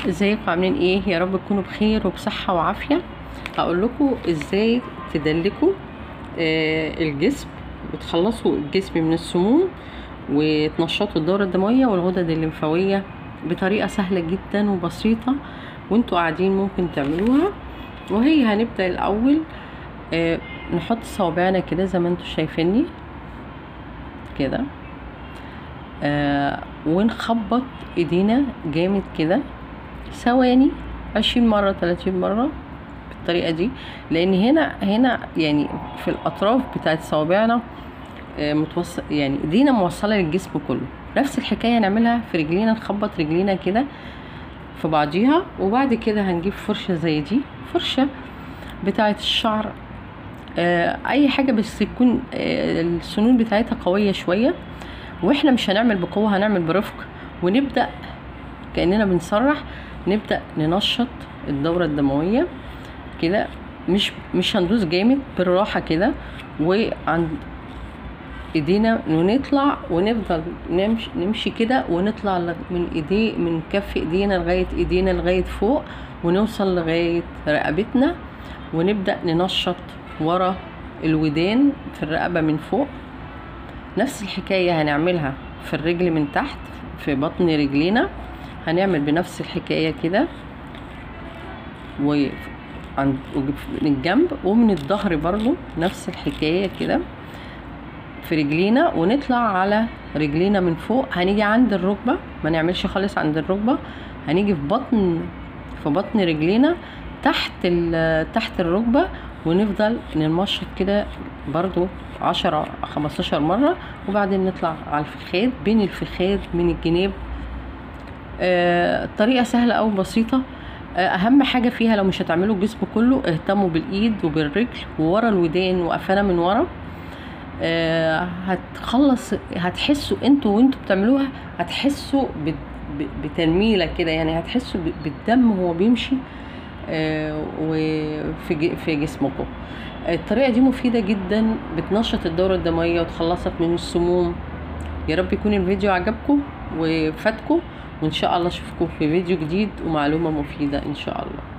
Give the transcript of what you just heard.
ازيكم عاملين ايه يا رب تكونوا بخير وبصحه وعافيه هقول لكم ازاي تدلكوا آه الجسم وتخلصوا الجسم من السموم وتنشطوا الدورة الدموية والغدد الليمفاوية بطريقة سهلة جدا وبسيطة وانتوا قاعدين ممكن تعملوها وهي هنبدأ الأول آه نحط صوابعنا كده زي ما انتوا شايفيني كده آه ونخبط ايدينا جامد كده ثواني عشرين مرة تلاتين مرة بالطريقة دي لان هنا هنا يعني في الاطراف بتاعت صوابعنا آه متوصل يعني ايدينا موصلة للجسم كله نفس الحكاية نعملها في رجلينا نخبط رجلينا كده في بعضيها وبعد كده هنجيب فرشة زي دي فرشة بتاعت الشعر آه اي حاجة بس تكون آه السنون بتاعتها قوية شوية واحنا مش هنعمل بقوة هنعمل برفق ونبدأ كأننا بنسرح نبدأ ننشط الدورة الدموية كده مش مش هندوس جامد بالراحة كده وعند ايدينا ونطلع ونفضل نمشي نمشي كده ونطلع من ايديه من كف ايدينا لغاية ايدينا لغاية فوق ونوصل لغاية رقبتنا ونبدأ ننشط ورا الودان في الرقبة من فوق نفس الحكاية هنعملها في الرجل من تحت في بطن رجلينا هنعمل بنفس الحكاية كده وعند من الجنب ومن الظهر برضو نفس الحكاية كده في رجلينا ونطلع على رجلينا من فوق هنيجي عند الركبة ما نعملش خالص عند الركبة هنيجي في بطن في بطن رجلينا تحت تحت الركبة ونفضل ننمشط كده برضو عشرة خمستاشر مرة وبعدين نطلع على الفخاد بين الفخاد من الجناب آه الطريقة سهلة أو بسيطة آه أهم حاجة فيها لو مش هتعملوا الجسم كله اهتموا بالإيد وبالرجل وورا الودان وقفانا من ورا آه هتخلص هتحسوا انتوا وانتوا بتعملوها هتحسوا بتنميلة كده يعني هتحسوا بالدم وهو بيمشي آه وفي في جسمكم الطريقه دي مفيده جدا بتنشط الدوره الدمويه وتخلصك من السموم يا رب يكون الفيديو عجبكم وفاتكم وان شاء الله اشوفكم في فيديو جديد ومعلومه مفيده ان شاء الله